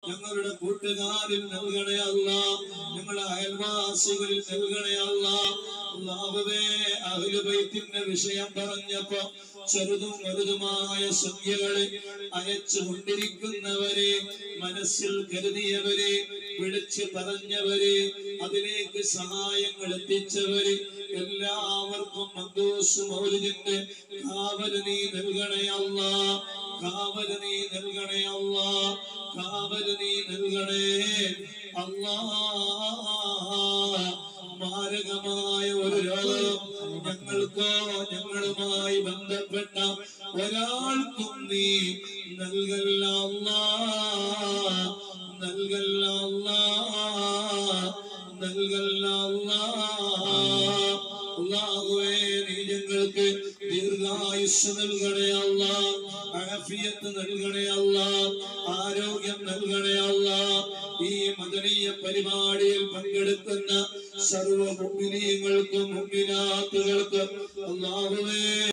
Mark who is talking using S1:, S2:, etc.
S1: ഞങ്ങളുടെ കൂട്ടുകാരിൽ നൽകണേ അല്ല ഞങ്ങളുടെ അയൽവാസികളിൽ നൽകണേ അല്ല അള്ളാഹുവേ അഹ്ലുബൈത്തിന്റെ വിഷയം പറഞ്ഞപ്പോ ചെറുതും വലുതുമായ സംഖ്യകളെ അയച്ചു കൊണ്ടിരിക്കുന്നവരെ മനസ്സിൽ കരുതിയവരെ വിളിച്ചു പറഞ്ഞവരെ അതിലേക്ക് സഹായങ്ങൾ എത്തിച്ചവര് എല്ലാവർക്കും മന്ദോസ് മൗലിന്റെ കാവല് നീ നൽകണേ അല്ല കാവല് നീ നൽകണേ അല്ല കാവല് നീ നൽകണേ അല്ലാ മാരകമായ ഒരു രോഗം ഞങ്ങൾക്കോ ഞങ്ങളുമായി ബന്ധപ്പെട്ട ഒരാൾക്കും നീ നൽകല്ല അല്ലാ നൽകല്ല അല്ലാ നൽകല്ല അല്ലാ അല്ലാഹുവേ നീ ഞങ്ങൾക്ക് ദീർഘായുസ് നൽകണേ അല്ല ആഫിയത്ത് നൽകണേ അല്ല ആരോഗ്യം നൽകണേ അല്ല ഈ മദനീയ പരിപാടിയിൽ പങ്കെടുക്കുന്ന സർവ മുമ്മിനീയങ്ങൾക്കും മുമ്മിനാത്തുകൾക്കും അള്ളാഹുവേ